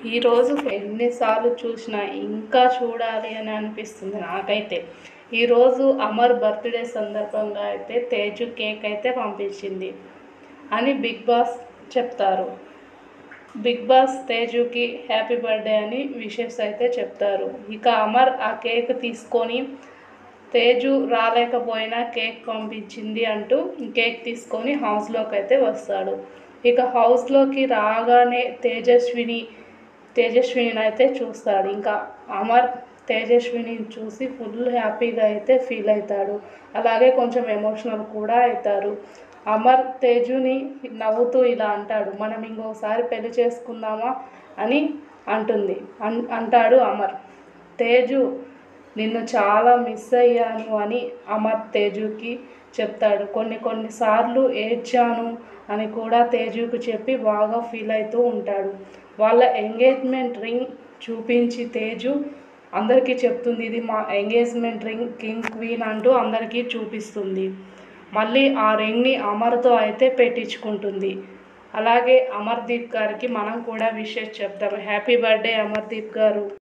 ఈరోజు ఎన్నిసార్లు చూసినా ఇంకా చూడాలి అని అనిపిస్తుంది నాకైతే ఈరోజు అమర్ బర్త్డే సందర్భంగా అయితే తేజు కేక్ అయితే పంపించింది అని బిగ్ బాస్ చెప్తారు బిగ్ బాస్ తేజుకి హ్యాపీ బర్త్డే అని విషెస్ అయితే చెప్తారు ఇక అమర్ ఆ కేక్ తీసుకొని తేజు రాలేకపోయినా కేక్ పంపించింది అంటూ కేక్ తీసుకొని హౌస్లోకి అయితే వస్తాడు ఇక హౌస్లోకి రాగానే తేజస్విని తేజస్విని అయితే చూస్తాడు ఇంకా అమర్ తేజస్విని చూసి ఫుల్ హ్యాపీగా అయితే ఫీల్ అవుతాడు అలాగే కొంచెం ఎమోషనల్ కూడా అవుతారు అమర్ తేజుని నవ్వుతూ ఇలా అంటాడు మనం ఇంకోసారి పెళ్లి చేసుకుందామా అని అంటుంది అన్ అంటాడు అమర్ తేజు నిన్ను చాలా మిస్ అయ్యాను అని అమర్ తేజుకి చెప్తాడు కొన్ని కొన్నిసార్లు ఏడ్చాను అని కూడా తేజుకు చెప్పి బాగా ఫీల్ అవుతూ ఉంటాడు వాళ్ళ ఎంగేజ్మెంట్ రింగ్ చూపించి తేజు అందరికీ చెప్తుంది ఇది మా ఎంగేజ్మెంట్ రింగ్ కింగ్ క్వీన్ అంటూ అందరికీ చూపిస్తుంది మళ్ళీ ఆ రింగ్ని అమర్తో అయితే పెట్టించుకుంటుంది అలాగే అమర్దీప్ గారికి మనం కూడా విషెస్ చెప్తాము హ్యాపీ బర్త్డే అమర్దీప్ గారు